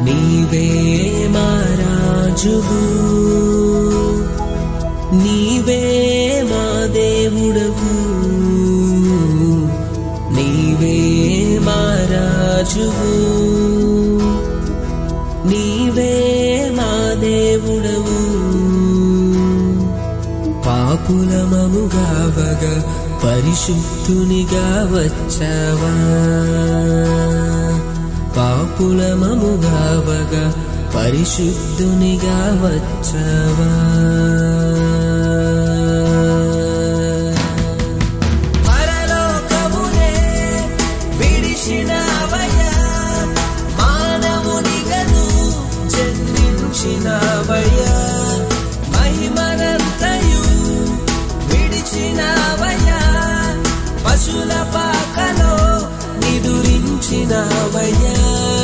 నీవే మా రాజువు నీవే మా దేవుడవు నీవే మా రాజువు నీవే మా దేవుడవు పాపులమముగావగా పరిశుద్ధునిగా వచ్చావా పాపులమముగావగా పరిశుద్ధునిగా వచ్చావా పరలోకమునే విడిచినవయ్యా మానవునిగను జన్మించినవయ్యా మహిమనంతయు విడిచినవయ్యా పశుల పాకలో నిదురించినవయ్యా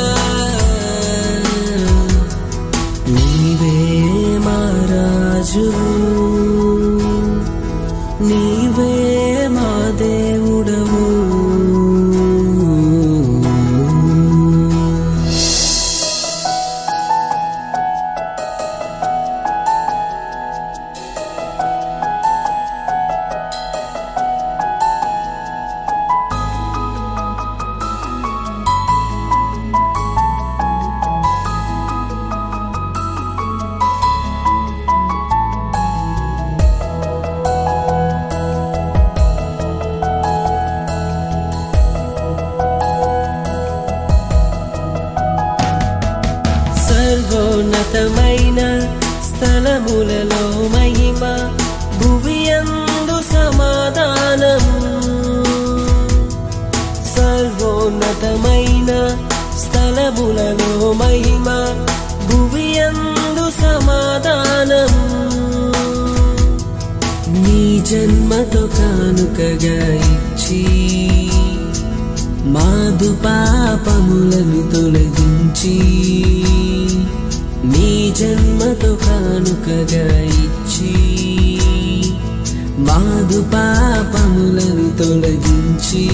నీవే మా రాజు నీవే మా దేవుడవు సర్వోన్నతమైన స్థలములలో మహిమ భువియందు సమాధానము సర్వోన్నతమైన స్థలములలో మహిమ భువియందు సమాధానము నీ జన్మతో కానుకగా ఇచ్చి మాదు పాపములను తొలగించి నీ జన్మతో కానుకగా ఇచ్చి మాదు పాపములను తొలగించి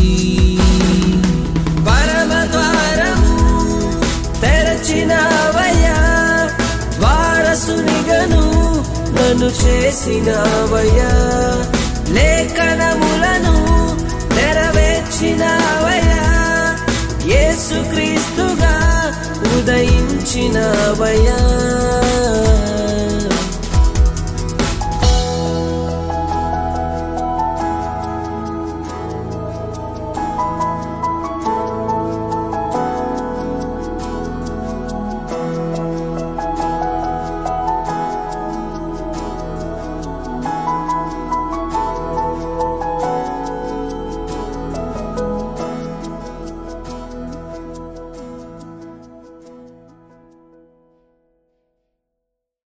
పరమ ద్వారము తెరచినవయ్యా వారసునిగను నన్ను చేసినవయ్యా లేఖనములను నెరవేర్చినవయ్యా యేసుక్రీస్తుగా ఉదయించినవయ్యా